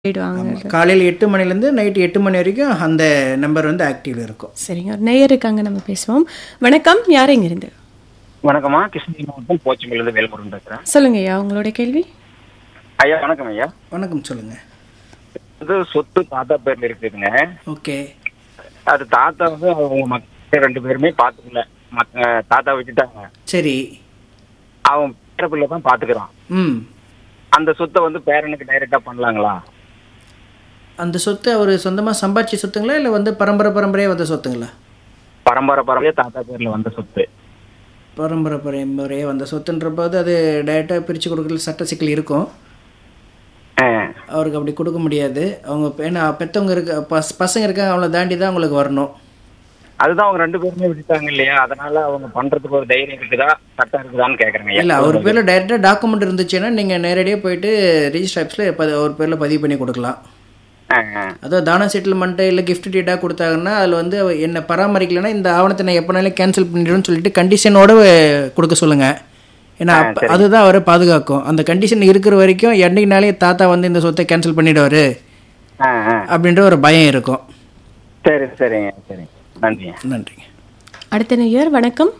போயிடுவாங்க காலையில் எட்டு மணிலேருந்து நைட்டு எட்டு மணி வரைக்கும் அந்த நம்பர் வந்து ஆக்டிவ்ல இருக்கும் சரிங்க ஒரு நேயர் இருக்காங்க நம்ம பேசுவோம் வணக்கம் யார் இங்க இருந்து வணக்கம்மா கிருஷ்ணகிரி மாவட்டம் போச்சம்பள்ளியிலிருந்து வேல்முருகன் பேசுறேன் சொல்லுங்க ஐயா உங்களோட கேள்வி ஐயா வணக்கம் ஐயா வணக்கம் சொல்லுங்கள் இது சொத்து தாத்தா பேர்ல இருக்குதுங்க ஓகே அது தாத்தா வந்து அவங்க மக்கள் ரெண்டு பேருமே பாத்துக்கல மக்க தாத்தா விட்டுட்டாங்க சரி அவன் பேர பிள்ளை தான் பாத்துக்கிறான் ம் அந்த சொத்தை வந்து பேரனுக்கு டைரக்டா பண்ணலாங்களா அந்த சொத்து அவர் சொந்தமாக சம்பாதிச்ச சொத்துங்களா இல்லை வந்து பரம்பரை பரம்பரையாக வந்த சொத்துங்களா பரம்பரை பரம்பரையா தாத்தா பேர்ல வந்த சொத்து பரம்பரை பரம்பரையாக வந்த சொத்துன்ற போது அது டைரெக்டாக பிரித்து கொடுக்கறது சட்ட சிக்கல் இருக்கும் ஆ, அவருக்கு அப்படி கொடுக்க முடியாது அவங்க பெ- ஏன்னா பெற்றவங்க இருக்க பஸ் பசங்க இருக்காங்க அவங்கள தாண்டி தான் அவங்களுக்கு வரணும் அதுதான் அவங்க ரெண்டு பேருமே விட்டுட்டாங்க இல்லையா அதனால அவங்க பண்றதுக்கு ஒரு தைரியம் இருக்குதா சட்டம் இருக்குதான்னு கேக்குறேங்க இல்லை ஐயா அவர் பேரில் டைரெக்டாக டாக்குமெண்ட் இருந்துச்சுன்னா நீங்கள் நேரடியாக போயிட்டு ரிஜிஸ்டர் ஆஃபீஸில் ப அவர் பேரில் பதிவு பண்ணி கொடுக்கலாம் ஆ, ஆ. அதாவது தான செட்டில்மெண்ட்டு இல்லை gift டீட்டாக கொடுத்தாங்கன்னா அதில் வந்து அவ என்னை பராமரிக்கலைன்னா இந்த ஆவணத்தை நான் எப்போனாலும் கேன்சல் பண்ணிடுவேன்னு சொல்லிட்டு கண்டிஷனோட கொடுக்க சொல்லுங்கள் ஏன்னா அப்ப- அதுதான் அவரை பாதுகாக்கும் அந்த கண்டிஷன் இருக்கிற வரைக்கும் என்னைக்குனாலே தாத்தா வந்து இந்த சொத்தை கேன்சல் பண்ணிடுவார் ஆ, ஆ. அப்படின்ற ஒரு பயம் இருக்கும் சரி சரிங்க சரிங்க நன்றிங்க நன்றிங்க அடுத்த நேயர் வணக்கம்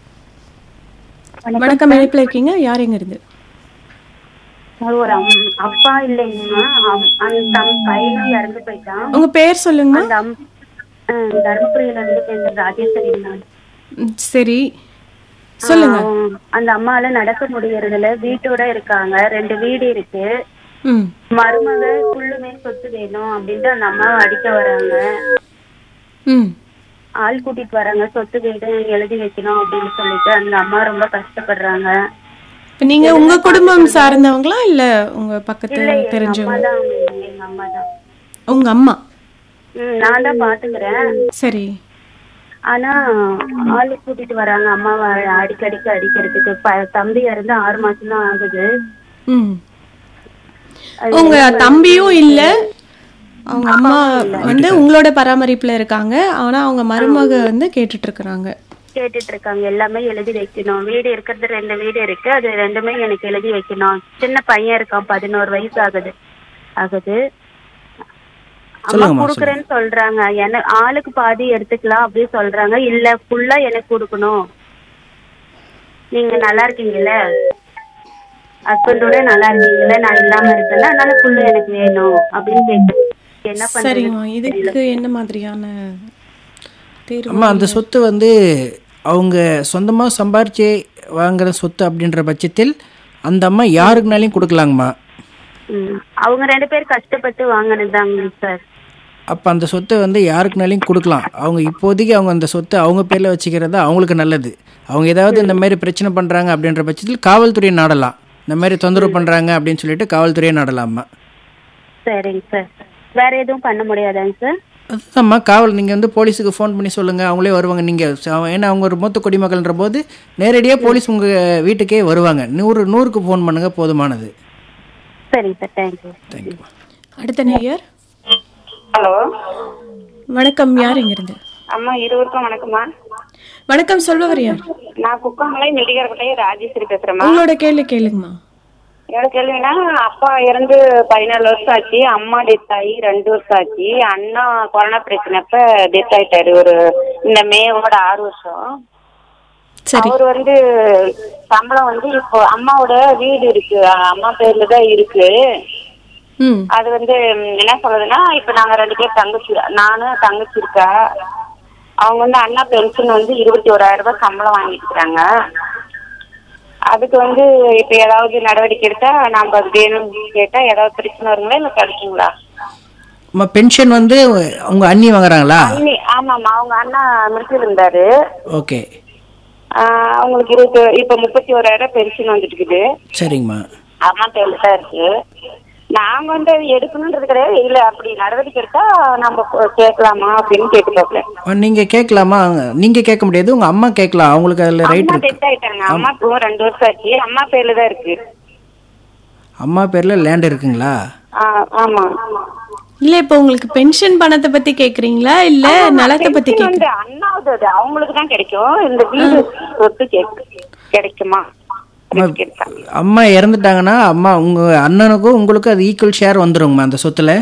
வணக்கம் இணைப்பில் இருக்கீங்க யார் இங்க இருந்து அது ஒரு அம்- அப்பா இல்லைங்கம்மா அம்- அந்த தம் பையனும் இறந்து போயிட்டான் உங்க பேர் சொல்லுங்கம்மா அந்த அம் அஹ் தர்மபுரியில இருந்து பேசுறது ராஜேஸ்வரி நான் ம், சரி சொல்லுங்க ஆஹ் அந்த அம்மால நடக்க முடியறதுல வீட்டோட இருக்காங்க ரெண்டு வீடு இருக்கு ம் மருமக புள்ளுமே சொத்து வேணும் அப்படின்ட்டு அந்த அம்மாவை அடிக்க வராங்க ம் ஆள் கூட்டிட்டு வராங்க சொத்து வீடு எழுதி வைக்கணும் அப்படின்னு சொல்லிட்டு அந்த அம்மா ரொம்ப கஷ்டப்படுறாங்க இப்போ நீங்க உங்க குடும்பம் சார்ந்தவங்களா இல்ல உங்க பக்கத்து இல்ல எங்க அம்மா தெரிஞ்சவங்க தான் எங்க அம்மா தான் உங்க அம்மா ம், நான் தான் பாத்துக்கிறேன் சரி ஆனா ஆளு கூட்டிட்டு வராங்க அம்மாவை அடிக்கடிக்கு அடிக்கிறதுக்கு ப- தம்பி இறந்து ஆறு மாசம் தான் ஆகுது ம் உங்க தம்பியும் இல்ல அவங்க அம்மா வந்து உங்களோட பராமரிப்புல இருக்காங்க ஆனா அவங்க மருமக வந்து கேட்டுட்டு இருக்கிறாங்க கேட்டுட்டு இருக்காங்க எல்லாமே எழுதி வைக்கணும் வீடு இருக்கிறது ரெண்டு வீடு இருக்கு அது ரெண்டுமே எனக்கு எழுதி வைக்கணும் சின்ன பையன் இருக்கான் பதினோரு வயசு ஆகுது ஆகுது அம்மா சொல்லுங்கம்மா, குடுக்குறேன்னு சொல்றாங்க என ஆளுக்கு பாதி எடுத்துக்கலாம் அப்படின்னு சொல்றாங்க இல்ல ஃபுல்லா எனக்கு கொடுக்கணும் நீங்க நல்லா இருக்கீங்கல்ல ஹஸ்பண்டோட நல்லா இருக்கீங்கல்ல நான் இல்லாம இருக்கேன்ல அதனால ஃபுல்லு எனக்கு வேணும் அப்படின்னு கேட்டு என்ன பண்றது சரிம்மா இதுக்கு என்ன மாதிரியான தீர்வு அம்மா அந்த சொத்து வந்து அவங்க சொந்தமாக சம்பாரிச்சு வாங்குற சொத்து அப்படின்ற பட்சத்தில் அந்த அம்மா யாருக்குனாலையும் கொடுக்கலாங்கம்மா ம். அவங்க ரெண்டு பேரும் கஷ்டப்பட்டு வாங்கினதாங்க சார் அப்போ அந்த சொத்தை வந்து யாருக்குனாலையும் கொடுக்கலாம் அவங்க இப்போதைக்கு அவங்க அந்த சொத்தை அவங்க பேரில் வச்சுக்கிறது அவங்களுக்கு நல்லது அவங்க ஏதாவது இந்த மாதிரி பிரச்சனை பண்ணுறாங்க அப்படின்ற பட்சத்தில் காவல்துறையை நாடலாம் இந்த மாதிரி தொந்தரவு பண்ணுறாங்க அப்படின்னு சொல்லிட்டு காவல்துறையை நாடலாமா சரிங்க சார் வேற எதுவும் பண்ண முடியாதாங்க சார் அதுதான்மா காவல் நீங்கள் வந்து போலீஸுக்கு ஃபோன் பண்ணி சொல்லுங்கள் அவங்களே வருவாங்க நீங்கள் ஏன்னா அவங்க ஒரு மூத்த குடிமக்கள்ன்ற போது நேரடியாக போலீஸ் உங்கள் வீட்டுக்கே வருவாங்க நூறு நூறுக்கு ஃபோன் பண்ணுங்கள் போதுமானது சரிங்க சார் தேங்க்யூ தேங்க்யூ அடுத்த நேயர் ஹலோ வணக்கம் யார் இங்க இருந்து அம்மா இருவருக்கும் வணக்கம்மா வணக்கம் சொல்பவர் யார் நான் குக்கமலை நெல்லிக்காரப்பட்டையே ராஜேஸ்வரி பேசுறேம்மா உங்களோட கேள்வி கேளுங்கம்மா என்னோட கேள்வினா அப்பா இறந்து பதினாலு வருஷம் ஆச்சு அம்மா டெத் ஆகி ரெண்டு வருஷம் ஆச்சு அண்ணா கொரோனா பிரச்சனைப்ப டெத் ஆயிட்டாரு ஒரு இந்த மேவோட ஆறு வருஷம் சரி அவர் வந்து சம்பளம் வந்து இப்போ அம்மாவோட வீடு இருக்கு அம்மா பேர்ல தான் இருக்கு ம் அது வந்து ம், என்ன சொல்றதுன்னா இப்ப நாங்க ரெண்டு பேர் தங்கச்சி நானும் தங்கச்சி இருக்கா அவங்க வந்து அண்ணா பென்ஷன் வந்து இருபத்தி ஓராயிரம் ரூபாய் சம்பளம் வாங்கிட்டு இருக்காங்க அதுக்கு வந்து இப்ப ஏதாவது நடவடிக்கை எடுத்தா நாம அது வேணும்னு கேட்டா ஏதாவது பிரச்சனை வருங்களா இல்ல கிடைக்குங்களா அம்மா பென்ஷன் வந்து உங்கள் அண்ணி வாங்குறாங்களா அண்ணி ஆமாம்மா அவங்க அண்ணா மிலிட்டரியில் இருந்தாரு ஓகே ஆஹ் அவங்களுக்கு இருபத்தி இப்ப முப்பத்தி ஓராயிரம் பென்ஷன் வந்துட்டு இருக்குது சரிங்கம்மா அம்மா பேர்ல தான் இருக்கு நாங்க வந்து அது எடுக்கணுன்றது கிடையாது இல்ல அப்படி நடவடிக்கை எடுத்தா நம்ம போ- கேட்கலாமா அப்படின்னு கேட்டு பார்க்கல நீங்கள் கேட்கலாமா நீங்கள் கேட்க முடியாது உங்கள் அம்மா கேட்கலாம் அவங்களுக்கு அதில் ரைட் அம்மா இருக்கு டெத் ஆயிட்டாங்க அம்மாக்கும் ரெண்டு வருஷம் ஆச்சு அம்மா பேர்ல தான் இருக்கு அம்மா பேரில் லேண்ட் இருக்குங்களா ஆ, ஆமா இல்ல இப்போ உங்களுக்கு பென்ஷன் பணத்தை பத்தி கேக்குறீங்களா இல்ல நிலத்தை பத்தி பென்ஷன் கேக்குறீங்க வந்து அண்ணாவது அது அவங்களுக்கு தான் கிடைக்கும் இந்த வீடு சொத்து கேக்கு- கிடைக்குமா அதுக்கு கேட்டா. அம்மா இறந்துட்டாங்கன்னா அம்மா உங்கள் அண்ணனுக்கும் உங்களுக்கும் அது ஈக்குவல் ஷேர் வந்துருங்கம்மா அந்த சொத்தில்